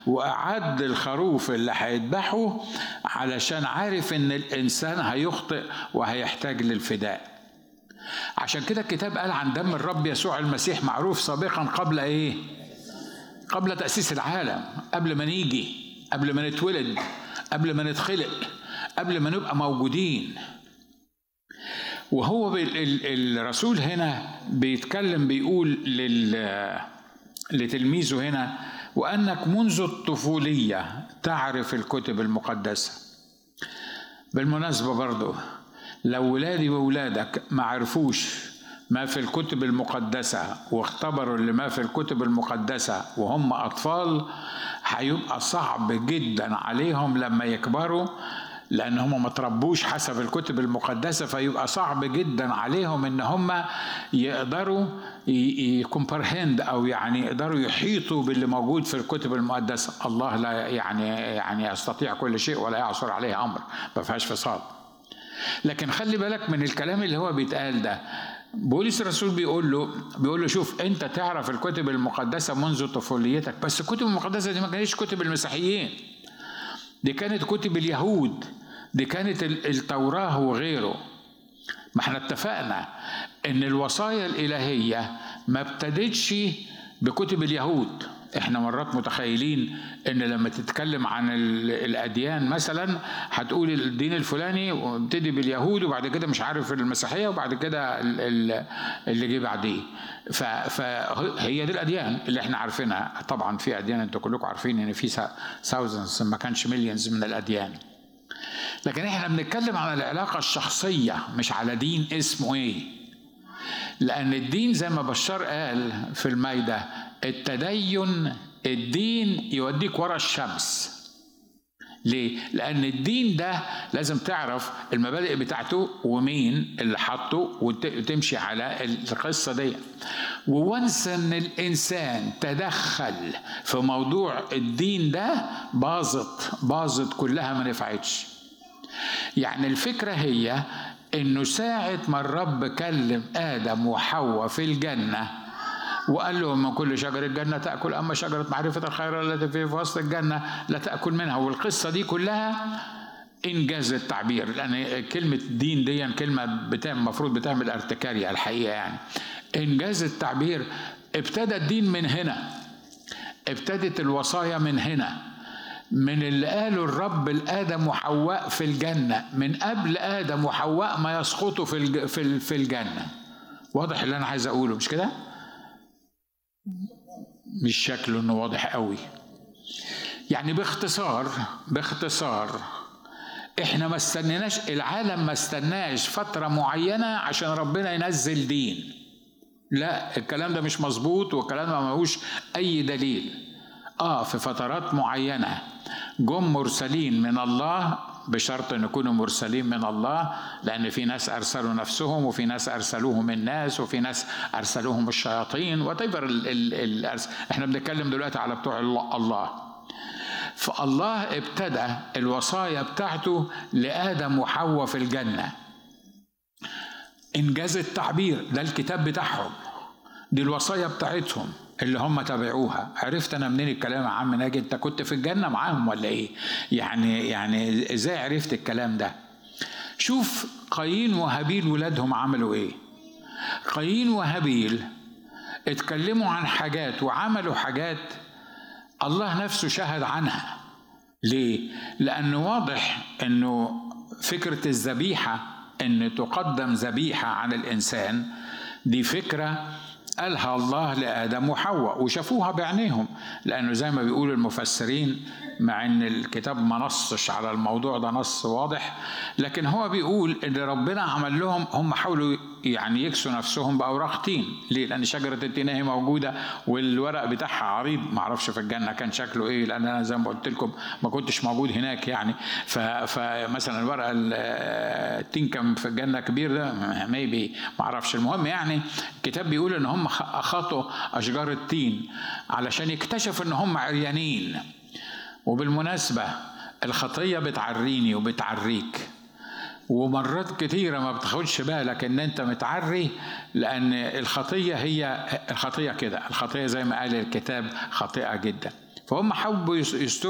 وأعد الخروف اللي هيذبحه علشان عارف إن الإنسان هيخطئ وهيحتاج للفداء عشان كده الكتاب قال عن دم الرب يسوع المسيح معروف سابقا قبل إيه؟ قبل تأسيس العالم قبل ما نيجي قبل ما نتولد قبل ما نتخلق قبل ما نبقى موجودين وهو الرسول هنا بيتكلم بيقول لل لتلميذه هنا وانك منذ الطفوليه تعرف الكتب المقدسه بالمناسبه برضو لو ولادي وولادك ما عرفوش ما في الكتب المقدسه واختبروا اللي ما في الكتب المقدسه وهم اطفال هيبقى صعب جدا عليهم لما يكبروا لان هم ما تربوش حسب الكتب المقدسه فيبقى صعب جدا عليهم ان هم يقدروا يكمبرهند او يعني يقدروا يحيطوا باللي موجود في الكتب المقدسه الله لا يعني يعني يستطيع كل شيء ولا يعصر عليه امر ما فيهاش فصال لكن خلي بالك من الكلام اللي هو بيتقال ده بولس الرسول بيقول له بيقول له شوف انت تعرف الكتب المقدسه منذ طفوليتك بس الكتب المقدسه دي ما كانتش كتب المسيحيين دي كانت كتب اليهود دي كانت التوراه وغيره ما احنا اتفقنا ان الوصايا الالهيه ما ابتدتش بكتب اليهود احنا مرات متخيلين ان لما تتكلم عن الاديان مثلا هتقول الدين الفلاني وابتدي باليهود وبعد كده مش عارف المسيحيه وبعد كده اللي جه بعديه فهي دي الاديان اللي احنا عارفينها طبعا في اديان انتوا كلكم عارفين ان في ثاوزندز ما كانش مليونز من الاديان لكن احنا بنتكلم عن العلاقه الشخصيه مش على دين اسمه ايه لان الدين زي ما بشار قال في المايده التدين الدين يوديك ورا الشمس ليه؟ لأن الدين ده لازم تعرف المبادئ بتاعته ومين اللي حطه وتمشي على القصة دي وونس إن الإنسان تدخل في موضوع الدين ده باظت باظت كلها ما نفعتش يعني الفكرة هي إنه ساعة ما الرب كلم آدم وحواء في الجنة وقال لهم من كل شجر الجنة تأكل أما شجرة معرفة الخير التي في وسط الجنة لا تأكل منها والقصة دي كلها إنجاز التعبير لأن كلمة دين دي كلمة بتعمل المفروض بتعمل ارتكارية الحقيقة يعني إنجاز التعبير ابتدى الدين من هنا ابتدت الوصايا من هنا من اللي قاله الرب لآدم وحواء في الجنة من قبل آدم وحواء ما يسقطوا في في الجنة واضح اللي أنا عايز أقوله مش كده؟ مش شكله انه واضح قوي يعني باختصار باختصار احنا ما استنيناش العالم ما استناش فتره معينه عشان ربنا ينزل دين لا الكلام ده مش مظبوط والكلام ده ملوش اي دليل اه في فترات معينه جم مرسلين من الله بشرط ان يكونوا مرسلين من الله لان في ناس ارسلوا نفسهم وفي ناس ارسلوهم الناس وفي ناس ارسلوهم الشياطين وتيفر احنا بنتكلم دلوقتي على بتوع الله فالله ابتدى الوصايا بتاعته لادم وحواء في الجنه انجاز التعبير ده الكتاب بتاعهم دي الوصايا بتاعتهم اللي هم تابعوها عرفت انا منين الكلام يا عم ناجي انت كنت في الجنه معاهم ولا ايه يعني يعني ازاي عرفت الكلام ده شوف قايين وهابيل ولادهم عملوا ايه قايين وهابيل اتكلموا عن حاجات وعملوا حاجات الله نفسه شهد عنها ليه لانه واضح انه فكره الذبيحه ان تقدم ذبيحه عن الانسان دي فكره قالها الله لآدم وحواء وشافوها بعينيهم لأنه زي ما بيقول المفسرين مع ان الكتاب ما نصش على الموضوع ده نص واضح لكن هو بيقول ان ربنا عمل لهم هم حاولوا يعني يكسوا نفسهم باوراق تين ليه لان شجره التين هي موجوده والورق بتاعها عريض ما اعرفش في الجنه كان شكله ايه لان انا زي ما قلت لكم ما كنتش موجود هناك يعني فمثلا الورق التين كان في الجنه كبير ده ميبي ما اعرفش المهم يعني الكتاب بيقول ان هم اخطوا اشجار التين علشان يكتشفوا ان هم عريانين وبالمناسبة الخطية بتعريني وبتعريك ومرات كتيرة ما بتاخدش بالك ان انت متعري لان الخطية هي الخطية كده الخطية زي ما قال الكتاب خاطئة جدا فهم حبوا يستروا